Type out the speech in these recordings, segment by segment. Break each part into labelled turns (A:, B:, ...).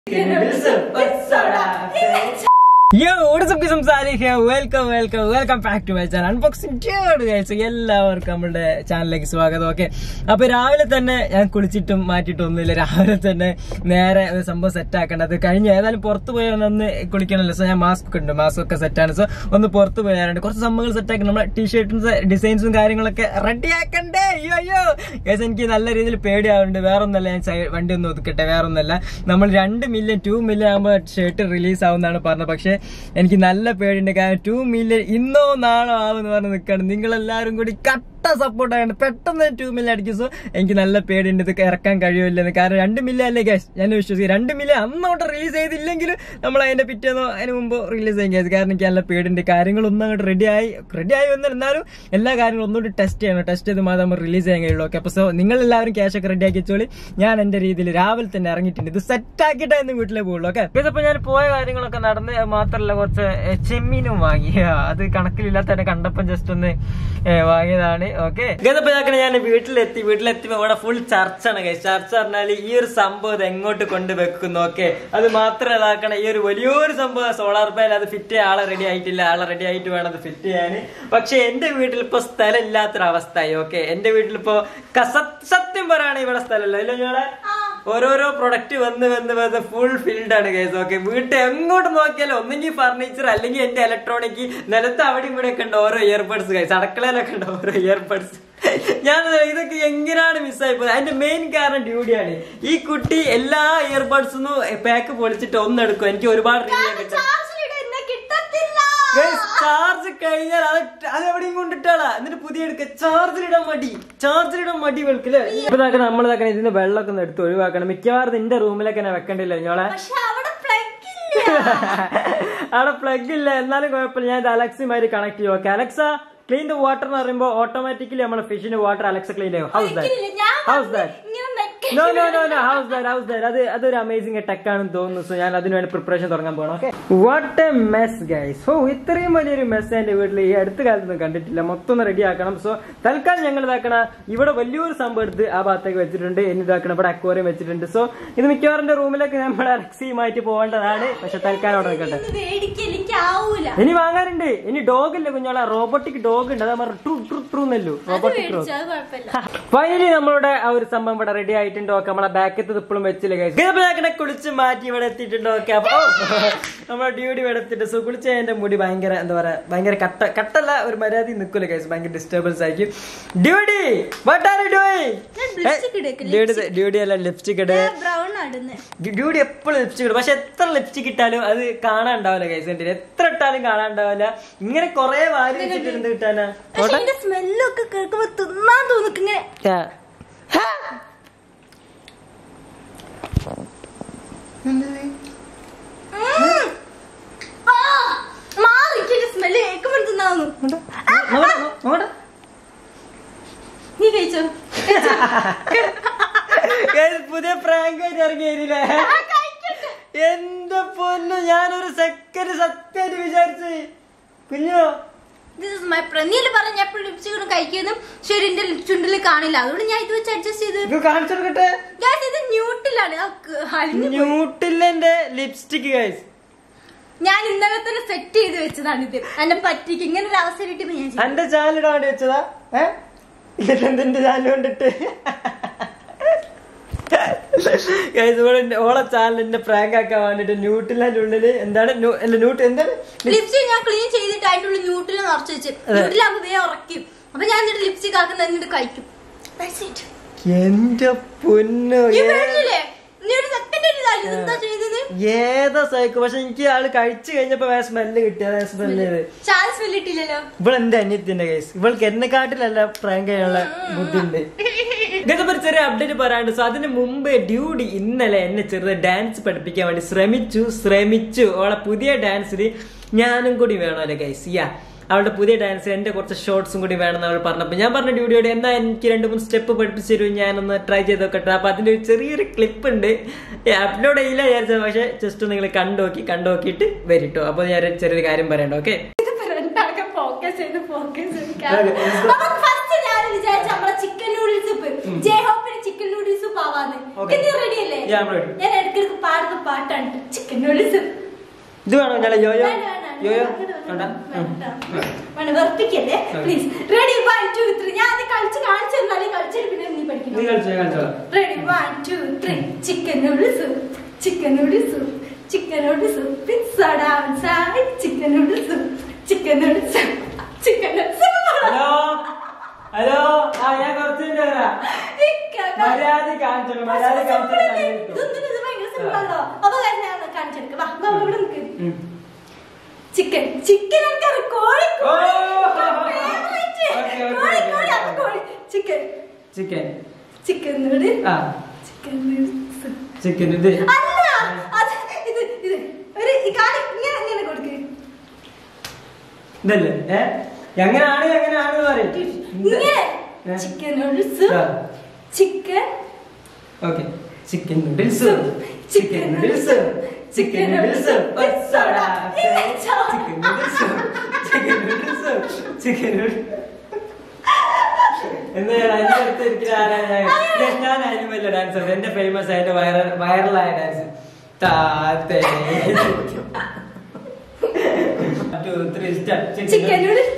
A: യോ ഓടിസൊക്കെ സംസാരിക്കുക welcome welcome welcome back to my channel unboxing കഴിച്ചു എല്ലാവർക്കും നമ്മുടെ ചാനലിലേക്ക് സ്വാഗതം ഓക്കെ അപ്പൊ രാവിലെ തന്നെ ഞാൻ കുളിച്ചിട്ടും മാറ്റിയിട്ടും ഒന്നുമില്ല രാവിലെ തന്നെ നേരെ ഒരു സംഭവം സെറ്റ് ആക്കേണ്ടത് കഴിഞ്ഞ ഏതായാലും പുറത്ത് പോയി ഒന്ന് കുളിക്കണമല്ലോ സോ ഞാൻ മാസ്ക് ഒക്കെ ഉണ്ട് മാസ്ക് ഒക്കെ സെറ്റാണ് സോ ഒന്ന് പുറത്ത് പോയാലുണ്ട് കുറച്ച് സംഭവങ്ങൾ സെറ്റ് ആക്കണം നമ്മുടെ ടീഷർട്ടും ഡിസൈൻസും കാര്യങ്ങളൊക്കെ റെഡി ആക്കണ്ടേ അയ്യോ അയ്യോ ഗൈസ് എനിക്ക് നല്ല രീതിയിൽ പേടിയാവുന്നുണ്ട് വേറെ ഒന്നല്ല ഞാൻ സൈ- വണ്ടി ഒന്ന് ഒതുക്കട്ടെ വേറെ ഒന്നല്ല നമ്മൾ രണ്ട് മില്യൺ ടു മില്യൺ ആകുമ്പോൾ ഷർട്ട് റിലീസ് ആവുന്നതാണ് പറഞ്ഞത് പക്ഷെ എനിക്ക് നല്ല പേടിയുണ്ട് കാരണം ടു മില്യൺ ഇന്നോ നാളോ ആവുമെന്ന് പറഞ്ഞ് നിൽക്കുകയാണ് നിങ്ങളെല്ലാവരും കൂടി കട്ട സപ്പോർട്ട് ആയാണ് പെട്ടെന്ന് ടു മില്യൺ അടിക്കും സോ എനിക്ക് നല്ല പേടിയുണ്ട് ഇത് ഇറക്കാൻ കഴിയില്ലെന്ന് കാരണം രണ്ട് മില്യൺ അല്ലേ ഗൈസ് ഞാൻ വിശ്വസിക്കും രണ്ട് മില്യൺ അന്നോട്ട് റിലീസ് ചെയ്തില്ലെങ്കിലും നമ്മൾ അതിന്റെ പിറ്റേന്നോ അതിന് മുമ്പ് റിലീസ് ചെയ്യും guys. കാരണം എനിക്ക് നല്ല പേടിയുണ്ട് കാര്യങ്ങളൊന്നും അങ്ങോട്ട് റെഡി ആയി റെഡി ആയി വന്നാൽ എന്നാലും എല്ലാ കാര്യങ്ങളും ഒന്നുകൂടി ടെസ്റ്റ് ചെയ്യണം ടെസ്റ്റ് ചെയ്ത് മാത്രം നമ്മൾ റിലീസ് ചെയ്യാൻ കഴിയുള്ളൂ ഓക്കെ അപ്പൊ സോ നിങ്ങൾ എല്ലാവരും ക്യാഷ് ഒക്കെ റെഡി ആക്കി വെച്ചോളി ഞാൻ എന്റെ രീതിയിൽ രാവിലെ തന്നെ ഇറങ്ങിയിട്ടുണ്ട് ഇത് സെറ്റ് ആക്കിയിട്ടേ ഇന്ന് വീട്ടിലേ പോകുള്ളൂ ഓക്കെ ഇതിപ്പോ ഞാൻ പോയ കാര്യങ്ങളൊക്കെ നടന്ന് മാത്രല്ല കുറച്ച് ഏ, ചെമ്മീനും വാങ്ങി ആ, അത് കണക്കിലില്ലാത്ത തന്നെ കണ്ടപ്പം ജസ്റ്റ് ഒന്ന് ഏ, വാങ്ങിയതാണ് ഓക്കെ ഇതിപ്പോ ഇതാക്കണ ഞാൻ വീട്ടിലെത്തി വീട്ടിലെത്തിയപ്പോ ഇവിടെ ഫുൾ ചർച്ചാണ് guys. ചർച്ച പറഞ്ഞാൽ ഈ ഒരു സംഭവം ഇത് എങ്ങോട്ട് കൊണ്ടുവെക്കുന്നു ഓക്കെ അത് മാത്രം ഇതാക്കണ ഈ ഒരു വലിയൊരു സംഭവം സോളാർ പാനൽ അത് ഫിറ്റ് ചെയ്യാൻ ആളെ റെഡി ആയിട്ടില്ല ആളെ റെഡി ആയിട്ട് വേണം അത് ഫിറ്റ് ചെയ്യാൻ പക്ഷെ എന്റെ വീട്ടിൽ ഇപ്പൊ സ്ഥലം ഇല്ലാത്തൊരവസ്ഥയായി ഓക്കെ എന്റെ വീട്ടിലിപ്പോ കസ- സത്യം പറയുകയാണെങ്കിൽ ഇവിടെ സ്ഥലമില്ല ഇല്ല ഞങ്ങളെ ഓരോരോ പ്രൊഡക്റ്റ് വന്ന് വന്ന് വന്ന് ഫുൾ ഫീൽഡ് ആണ് കേസ് ഓക്കെ വീട്ടിൽ എങ്ങോട്ട് നോക്കിയാലും ഒന്നെങ്കിൽ ഫർണിച്ചർ അല്ലെങ്കിൽ എന്റെ ഇലക്ട്രോണിക് നിലത്ത് അവിടെ ഇവിടെ ഒക്കെ ഉണ്ട് ഓരോ ഇയർബഡ്സ് കേസ് അടുക്കളയിലൊക്കെ ഉണ്ട് ഓരോ ഇയർബഡ്സ് ഞാൻ ഇതൊക്കെ എങ്ങനെയാണ് മിസ്സായി പോയത് അതിന്റെ മെയിൻ കാരണം ഡ്യൂട്ടിയാണ് ഈ കുട്ടി എല്ലാ ഇയർബഡ്സിനും പാക്ക് പൊളിച്ചിട്ട് ഒന്നെടുക്കും എനിക്ക് ഒരുപാട് റിവ്യൂ കിട്ടും ചാർജ് കഴിഞ്ഞാൽ അത് അത് എവിടെയും കൊണ്ടിട്ടാളാ എന്നിട്ട് പുതിയ എടുക്ക ചാർജിലിടാൻ മടി ചാർജിലിടാൻ മടി വെളുക്കില്ലേ ഇപ്പൊ ഇതാക്കണം നമ്മൾ ഇതാക്കണം ഇതിന്റെ വെള്ളമൊക്കെ ഒന്ന് എടുത്ത് ഒഴിവാക്കണം മിക്കവാറും നിന്റെ റൂമിലൊക്കെ ഞാൻ വെക്കണ്ടില്ല ഞോളെ അവിടെ പ്ലഗ് ഇല്ല എന്നാലും കുഴപ്പമില്ല ഞാൻ ഇത് അലക്സുമാര് കണക്ട് ചെയ്യും okay Alexa clean the water എന്ന് പറയുമ്പോൾ ഓട്ടോമാറ്റിക്കലി നമ്മുടെ ഫിഷിന്റെ വാട്ടർ അലക്സ ക്ലീൻ ചെയ്യും how's that how's that no no no no how's that how's that അത് അതൊരു അമേസിംഗ് ടെക് ആണെന്ന് തോന്നുന്നു സോ ഞാൻ അതിന് വേണ്ടി പ്രിപ്പറേഷൻ തുടങ്ങാൻ പോകണം okay what a mess guys ഓ ഇത്രയും വലിയൊരു മെസ് എന്റെ വീട്ടിൽ ഈ അടുത്ത കാലത്തൊന്നും കണ്ടിട്ടില്ല മൊത്തം ഒന്ന് റെഡി ആക്കണം സോ തൽക്കാലം ഞങ്ങൾ ഇതാക്കണ ഇവിടെ വലിയൊരു സംഭവം എടുത്ത് ആ ഭാഗത്തേക്ക് വെച്ചിട്ടുണ്ട് ഇനി ഇതാക്കണം ഇവിടെ അക്വേറിയം വെച്ചിട്ടുണ്ട് സോ ഇത് മിക്കവാറും എന്റെ റൂമിലേക്ക് നമ്മൾ അലക്സിയുമായിട്ട് പോകേണ്ടതാണ് പക്ഷെ തൽക്കാലം അവിടെ നിൽക്കട്ടെ
B: എനിക്കാവൂല
A: ഇനി വാങ്ങാനുണ്ട് ഇനി ഡോഗ് ഇല്ല കുഞ്ഞോളെ റോബോട്ടിക് ഡോഗ് ഉണ്ട് അതാ ട്രൂ ട്രൂ ട്രൂ എന്നല്ലോ റോബോട്ടിക് ഡോഗ്
B: അത് കുഴപ്പമില്ല
A: ഫൈനലി നമ്മളുടെ ആ ഒരു സംഭവം ഇവിടെ റെഡി ആയിട്ടുണ്ട് ഓക്കെ നമ്മളെ ബാക്കത്ത് ഇപ്പോഴും വെച്ചില്ല ഗൈസ് കുളിച്ച് മാറ്റി ഇവിടെ എത്തിയിട്ടുണ്ട് ഓക്കെ അപ്പൊ നമ്മളെ ഡ്യൂട്ടി ഇവിടെ എത്തിയിട്ട് സോ കുളിച്ച് എന്റെ മുടി ഭയങ്കര എന്താ പറയാ ഭയങ്കര കട്ട കട്ടല്ല ഒരു മര്യാദ നിൽക്കൂല ഗൈസ് ഭയങ്കര ഡിസ്റ്റർബൻസ് ആയിരിക്കും duty what are you
B: lipstick ഇടുക്ക്,
A: ഡ്യൂട്ടി ഡ്യൂട്ടി അല്ല ലിപ്സ്റ്റിക് ഇട്
B: ബ്രൗൺ ആടുന്ന്
A: ഡ്യൂട്ടി എപ്പോഴും ലിപ്സ്റ്റിക് ഇടും പക്ഷെ എത്ര ലിപ്സ്റ്റിക് ഇട്ടാലും അത് കാണാൻ ഉണ്ടാവില്ല ഗൈസ് എന്റെ എത്ര ഇട്ടാലും കാണാൻ ഉണ്ടാവില്ല ഇങ്ങനെ കൊറേ വാരി വെച്ചിട്ട് എന്ത് കിട്ടാനാ
B: പക്ഷെ എന്റെ സ്മെല്ലൊക്കെ കേൾക്കുമ്പോ തിന്നാൻ തോന്നിക്ക് ഇങ്ങനെ
A: ഹാ.
B: ഉം. ആ, മാറിക്കില്ല സ്മെല്ല് കേൾക്കുമ്പോ തിന്നാന്നു
A: നോക്കട്ടെ, നോ- നോക്കട്ടെ.
B: നീ കഴിച്ചോ
A: Guys, പുതിയ പ്രാങ്ക് ആയിട്ട് ഇറങ്ങിയില്ലേ എന്റെ പൊന്നു ഞാനൊരു സെക്കൻഡ് സത്യമായിട്ട് വിചാരിച്ചു കുഞ്ഞോ
B: ദിസ് ഇസ് മൈ നീല് പറഞ്ഞ എപ്പോഴും ലിപ്സ്റ്റിക് കഴിക്കുന്നു ശരി എന്റെ ചുണ്ടിൽ കാണില്ല അതുകൊണ്ട് ഞാൻ ഇത് വെച്ച് അഡ്ജസ്റ്റ് ചെയ്ത്
A: ഇത് കാണിച്ചു കൊടുക്കട്ടെ
B: Guys, ഇത് ന്യൂട്ടിലാണ് ആ ക- അലിഞ്ഞു പോയി.
A: ന്യൂട്ടില്ലെന്റെ ലിപ്സ്റ്റിക് ഗൈസ്
B: ഞാൻ ഇന്നലെ തന്നെ സെറ്റ് ചെയ്ത് വെച്ചതാണ് ഇത് എന്നെ പറ്റിക്ക് ഇങ്ങനെ ഒരു അവസരം കിട്ടിയപ്പോ ഞാൻ ചെയ്തു.
A: എന്റെ ചാനൽ ഇടാൻ വേണ്ടി വെച്ചതാ ഏ ഇതെന്തിന്റെ ചാനൽ കൊണ്ടിട്ട് Guys, ഇവിടെ എന്റെ- ഓളെ ചാനലിന്റെ പ്രാങ്ക് ആക്കാൻ വേണ്ടിട്ട് ന്യൂട്ടിലിന്റെ ഉള്ളില് എന്താണ് ന്യൂ- അല്ല ന്യൂട്ട് എന്താണ്
B: ലിപ്സ്റ്റിക് ഞാൻ ക്ലീൻ ചെയ്തിട്ട് അതിന്റെ ഉള്ളിൽ ന്യൂട്ടിൽ നിറച്ച് വെച്ച് ന്യൂട്ടിലാകുമ്പോ വേഗം ഉറക്കും അപ്പൊ ഞാൻ എന്നിട്ട് ലിപ്സ്റ്റിക് ആക്കുന്ന എന്നിട്ട് കഴിക്കും That's it.
A: എന്റെ പൊന്നു
B: നീ
A: ഏ-
B: പേടിച്ചില്ലേ? നീ ഒരു second ഒരു ഇതായി. ഇതെന്താ ചെയ്തത്?
A: ഏതാ സൈക്കോ പക്ഷെ എനിക്ക് ആള് കഴിച്ചു കഴിഞ്ഞപ്പോ വേ സ്മെല്ല് കിട്ടിയ സ്മെല്ല് ചെയ്ത്
B: ചാൻസ് വെല്ലിട്ടില്ലല്ലോ
A: ഇവൾ എന്റെ അന്യത്തിന്റെ കേസ് ഇവൾക്ക് എന്നെ കാട്ടിലല്ല പ്രാങ്ക് ചെയ്യാനുള്ള ബുദ്ധിയുണ്ട് ഇതൊക്കെ ഒരു ചെറിയ അപ്ഡേറ്റ് പറയാണ്ട് സോ അതിന് മുമ്പ് ഡ്യൂഡി ഇന്നലെ എന്നെ ചെറുത് ഡാൻസ് പഠിപ്പിക്കാൻ വേണ്ടി ശ്രമിച്ചു ശ്രമിച്ചു അവളെ പുതിയ ഡാൻസിൽ ഞാനും കൂടി വേണമല്ലോ ഗൈസ് യാ അവളുടെ പുതിയ ഡാൻസ് എന്റെ കുറച്ച് ഷോർട്സും കൂടി വേണമെന്ന് അവൾ പറഞ്ഞപ്പോൾ ഞാൻ പറഞ്ഞ ഡ്യൂഡിയോട് എന്നാ എനിക്ക് രണ്ട് മൂന്ന് സ്റ്റെപ്പ് പഠിപ്പിച്ചു തരും ഞാനൊന്ന് ട്രൈ ചെയ്ത് നോക്കട്ടെ അപ്പൊ അതിന്റെ ഒരു ചെറിയൊരു ക്ലിപ്പ് ഉണ്ട് അപ്ലോഡ് ചെയ്യില്ല വിചാരിച്ചത് പക്ഷെ ജസ്റ്റ് നിങ്ങൾ കണ്ടു നോക്കി കണ്ടു നോക്കിയിട്ട് വരിട്ടോ അപ്പൊ ഞാൻ ഒരു ചെറിയൊരു കാര്യം പറയണ്ട ഓക്കെ
B: ഫോക്കസ് ചെയ്ത് ഫോക്കസ് ചെയ്ത് ഫസ്റ്റ് ഞാൻ വിചാരിച്ച നമ്മളെ ചിക്കൻ നൂഡിൽസ് ജെ ഹോപ്പിന് ചിക്കൻ നൂഡിൽസ് പാവാന്ന്
A: Okay.
B: നീ റെഡി അല്ലേ
A: Yeah, I'm ready.
B: ഞാൻ ഇടയ്ക്കിടയ്ക്ക് പാടുന്ന പാട്ടാണ് ചിക്കൻ നൂഡിൽസ്
A: ഇത് വേണോ ഞാൻ യോയോ
B: വേണ്ട, വേണ്ട,
A: യോയോ
B: വേണ്ട,
A: വേണ്ട
B: വേണ്ട, വേണ്ട, വെറുപ്പിക്കല്ലേ please ready one two three ഞാൻ അത് കളിച്ച് കാണിച്ചു തന്നാലേ കളിച്ചിട്ട് പിന്നെ നീ
A: നീ
B: പഠിക്കണം
A: കളിച്ചോ കളിച്ചോ
B: ready one two three chicken noodles chicken noodles chicken noodles pizza downside chicken noodles chicken noodles chicken
A: hello hello ആ ഞാൻ കുറച്ച് കഴിഞ്ഞ് വരാം മര്യാദ കാണിച്ചോ മര്യാദ കാണിച്ചോ
B: ചിക്കൻ ചിക്കൻ എനിക്കറിയാം കോഴി
A: ഓ,
B: കോഴി
A: ഓക്കേ, ഓക്കേ,
B: കോഴി
A: ഓക്കേ,
B: കോഴി അത്
A: ഓക്കേ.
B: കോഴി ചിക്കൻ
A: ചിക്കൻ
B: ചിക്കൻ നൂഡിൽ
A: ആ
B: ചിക്കൻ നൂഡിൽസ്
A: ചിക്കൻ ഇത്
B: അല്ല അത് ഇത് ഇത് ഒരു ഈ കാലി ഇങ്ങനെ ഇങ്ങനെ കൊടുക്ക്
A: ഇതല്ലേ ഏ എങ്ങനെയാണ് എങ്ങനെയാണെന്ന് പറയും
B: ഇങ്ങനെ chicken noodles chicken
A: okay chicken noodles chicken noodles chicken noodles chicken noodles chicken noodles chicken noodles എന്താ അതിന്റെ അടുത്ത് ഇരിക്കുന്ന ആരാ ഞാൻ? ഞാൻ- ഞാൻ അതിന് വലിയ ഡാൻസർ എന്റെ ഫേമസ് ആയിട്ട് വൈറൽ വൈറലായ ഡാൻസ് താത്തേ two three start
B: chicken noodles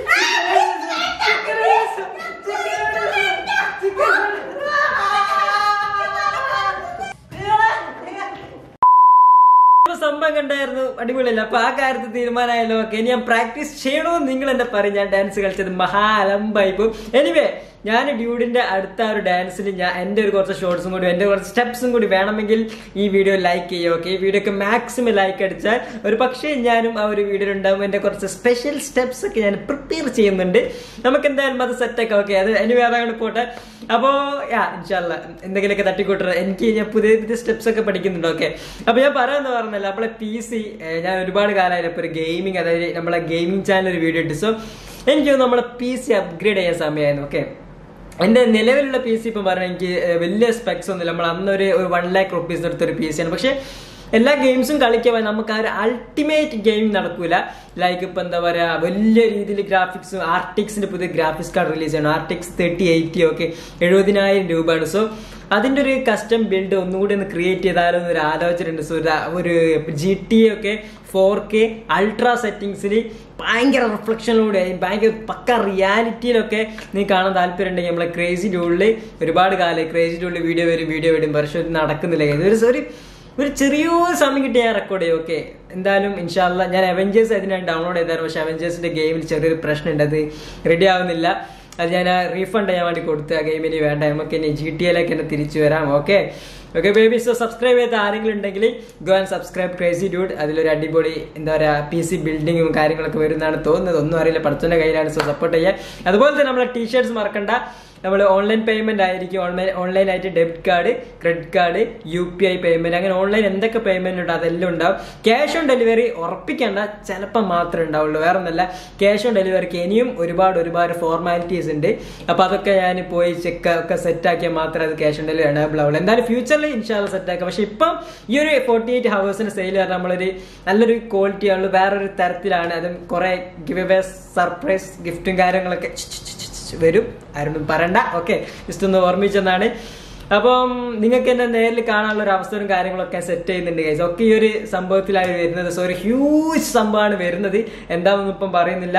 A: ഇപ്പൊ സംഭവം കണ്ടായിരുന്നു അടിപൊളിയല്ല അപ്പൊ ആ കാര്യത്തിൽ തീരുമാനമായാലോ ഓക്കെ ഇനി ഞാൻ പ്രാക്ടീസ് ചെയ്യണമെന്ന് നിങ്ങൾ എന്നെ പറയും ഞാൻ ഡാൻസ് കളിച്ചത് മഹാ അലമ്പായിപ്പോ എനിവേ ഞാൻ ഡ്യൂഡിന്റെ അടുത്ത ആ ഒരു ഡാൻസിൽ ഞാൻ എന്റെ ഒരു കുറച്ച് ഷോർട്സും കൂടി എന്റെ കുറച്ച് സ്റ്റെപ്സും കൂടി വേണമെങ്കിൽ ഈ വീഡിയോ ലൈക്ക് ചെയ്യുക ഓക്കെ ഈ വീഡിയോക്ക് മാക്സിമം ലൈക്ക് അടിച്ചാൽ ഒരു പക്ഷേ ഞാനും ആ ഒരു വീഡിയോ ഉണ്ടാവും എന്റെ കുറച്ച് സ്പെഷ്യൽ സ്റ്റെപ്സ് ഒക്കെ ഞാൻ പ്രിപ്പയർ ചെയ്യുന്നുണ്ട് നമുക്ക് എന്തായാലും അത് സെറ്റാക്കാം ഓക്കെ അത് എനിവേ അതങ്ങോട്ട് പോട്ടെ അപ്പോ യാ ഇൻഷാല്ല എന്തെങ്കിലുമൊക്കെ തട്ടിക്കൂട്ടുക എനിക്ക് ഞാൻ പുതിയ പുതിയ സ്റ്റെപ്സ് ഒക്കെ പഠിക്കുന്നുണ്ട് ഓക്കെ അപ്പൊ ഞാൻ പറയാന്ന് പറഞ്ഞല്ലോ നമ്മളെ പി സി ഞാൻ ഒരുപാട് കാലമായാലും ഇപ്പൊ ഒരു ഗെയിമിംഗ് അതായത് നമ്മളെ ഗെയിമിംഗ് ചാനൽ ഒരു വീഡിയോ ഇട്ടു സോ എനിക്ക് തോന്നുന്നു നമ്മളെ പി സി അപ്ഗ്രേഡ് ചെയ്യാൻ സമയമായിരുന്നു ഓക്കെ എന്റെ നിലവിലുള്ള പി സി ഇപ്പം പറഞ്ഞാൽ എനിക്ക് ഏഹ്, വലിയ സ്പെക്സ് ഒന്നുമില്ല നമ്മൾ അന്നൊരു ഒരു വൺ ലാക്ക് റുപ്പീസ് എടുത്ത ഒരു പി സി ആണ് പക്ഷെ എല്ലാ ഗെയിംസും കളിക്കാൻ നമുക്ക് ആ ഒരു അൾട്ടിമേറ്റ് ഗെയിം നടക്കൂല ലൈക്ക് ഇപ്പൊ എന്താ പറയാ വലിയ രീതിയിൽ ഗ്രാഫിക്സ് ആർട്ടിക്സിന്റെ പുതിയ ഗ്രാഫിക്സ് കാർഡ് റിലീസ് ചെയ്യണം ആർട്ടിക്സ് തേർട്ടി എയ്റ്റി ഒക്കെ എഴുപതിനായിരം രൂപയാണ് സോ അതിന്റെ ഒരു കസ്റ്റം ബിൽഡ് ഒന്നുകൂടി ഒന്ന് ക്രിയേറ്റ് ചെയ്താലോ എന്നൊരു ആലോചന ഉണ്ട് സോ ഒരു ജി ടി ഒക്കെ ഫോർ കെ അൾട്രാ സെറ്റിംഗ്സിൽ ഭയങ്കര റിഫ്ലക്ഷനിലൂടെ ഭയങ്കര പക്ക റിയാലിറ്റിയിലൊക്കെ നീ കാണാൻ താല്പര്യം ഉണ്ടെങ്കിൽ നമ്മളെ ക്രേസി ഡൂളിൽ ഒരുപാട് കാലം ക്രേസി ഡൂളിൽ വീഡിയോ വരും വീഡിയോ വരും പക്ഷെ ഇത് നടക്കുന്നില്ല ഒരു ഒരു ഒരു ചെറിയൊരു സമയം കിട്ടി ഞാൻ റെക്കോർഡ് ചെയ്യും ഓക്കെ എന്തായാലും ഇൻഷാല്ല ഞാൻ അവഞ്ചേഴ്സ് അതിനാണ് ഡൗൺലോഡ് ചെയ്തായിരുന്നു പക്ഷെ അവഞ്ചേഴ്സിന്റെ ഗെയിമിൽ ചെറിയൊരു പ്രശ്നമുണ്ട് അത് റെഡി ആവുന്നില്ല അത് ഞാൻ റീഫണ്ട് ചെയ്യാൻ വേണ്ടി കൊടുത്ത് ആ ഗെയിമിന് വേണ്ട നമുക്ക് ഇനി ജി ടി എയിലേക്ക് തന്നെ തിരിച്ചു വരാം okay okay baby so subscribe ചെയ്ത ആരെങ്കിലും ഉണ്ടെങ്കിൽ go and subscribe crazy dude അതിലൊരു അടിപൊളി എന്താ പറയുക പി സി ബിൽഡിങ്ങും കാര്യങ്ങളൊക്കെ വരുന്നതാണ് തോന്നുന്നത് ഒന്നും അറിയില്ല പഠിച്ചതിന്റെ കയ്യിലാണ് സോ സപ്പോർട്ട് ചെയ്യുക അതുപോലെ തന്നെ നമ്മളെ ടീഷർട്സ് മറക്കണ്ട നമ്മൾ ഓൺലൈൻ പേയ്മെന്റ് ആയിരിക്കും ഓൺലൈൻ ഓൺലൈനായിട്ട് debit card credit card U P I payment അങ്ങനെ ഓൺലൈൻ എന്തൊക്കെ പേയ്മെന്റ് ഉണ്ടോ അതെല്ലാം ഉണ്ടാവും ക്യാഷ് ഓൺ ഡെലിവറി ഉറപ്പിക്കേണ്ട ചിലപ്പോൾ മാത്രമേ ഉണ്ടാവുള്ളൂ വേറെ ഒന്നല്ല ക്യാഷ് ഓൺ ഡെലിവറിക്ക് ഇനിയും ഒരുപാട് ഒരുപാട് ഫോർമാലിറ്റീസ് ഉണ്ട് അപ്പൊ അതൊക്കെ ഞാൻ പോയി ചെക്ക് ഒക്കെ സെറ്റ് ആക്കിയാൽ മാത്രമേ അത് ക്യാഷ് ഓൺ ഡെലിവറി എനേബിൾ ആവുള്ളൂ എന്തായാലും ഫ്യൂച്ചറിൽ ഇൻഷാല്ല സെറ്റ് ആക്കാം പക്ഷെ ഇപ്പം ഈ ഒരു ഫോർട്ടി എയ്റ്റ് ഹവേഴ്സിന്റെ സെയിൽ പറഞ്ഞാൽ നമ്മളൊരു നല്ലൊരു ക്വാളിറ്റി ആണ് വേറൊരു തരത്തിലാണ് അതും കുറെ ഗിവ് അവേ സർപ്രൈസ് ഗിഫ്റ്റും കാര്യങ്ങളൊക്കെ ഛ് ഛ് ഛ് ഛ് ഛ് വരും ആരൊന്നും പറയണ്ട ഓക്കെ ജസ്റ്റ് ഒന്ന് ഓർമ്മിച്ചെന്നാണ് അപ്പം നിങ്ങൾക്ക് എന്നെ നേരിൽ കാണാനുള്ള ഒരു അവസരവും കാര്യങ്ങളൊക്കെ സെറ്റ് ചെയ്യുന്നുണ്ട് ഗൈസ് ഒക്കെ ഈ ഒരു സംഭവത്തിലാണ് വരുന്നത് സോ ഒരു ഹ്യൂജ് സംഭവമാണ് വരുന്നത് എന്താണെന്നൊന്നും ഇപ്പം പറയുന്നില്ല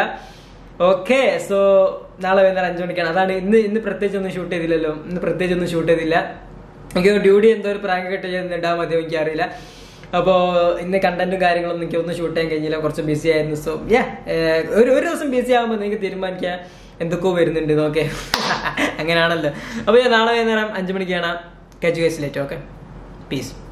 A: ഓക്കെ സോ നാളെ വൈകുന്നേരം അഞ്ചു മണിക്കാണ് അതാണ് ഇന്ന് ഇന്ന് പ്രത്യേകിച്ച് ഒന്നും ഷൂട്ട് ചെയ്തില്ലല്ലോ ഇന്ന് പ്രത്യേകിച്ച് ഒന്നും ഷൂട്ട് ചെയ്തില്ല എനിക്ക് ഡ്യൂട്ടി എന്തോ ഒരു പ്രാങ്ക് കെട്ട് ചെയ്യുന്നുണ്ടാവും മതിയോ എനിക്കറിയില്ല അപ്പോൾ ഇന്ന് കണ്ടന്റും കാര്യങ്ങളൊന്നും എനിക്ക് ഒന്നും ഷൂട്ട് ചെയ്യാൻ കഴിഞ്ഞില്ല കുറച്ച് ബിസി ആയിരുന്നു സോ യാ ഒരു ഒരു ദിവസം ബിസി ആകുമ്പോൾ നിങ്ങൾക്ക് തീരുമാനിക്കാം എന്തൊക്കെയോ വരുന്നുണ്ട് നോക്കെ അങ്ങനെയാണല്ലോ അപ്പോൾ ഞാൻ നാളെ വൈകുന്നേരം അഞ്ചു മണിക്ക് കാണാം കച്ചു കേസിലേറ്റ് ഓക്കെ പീസ്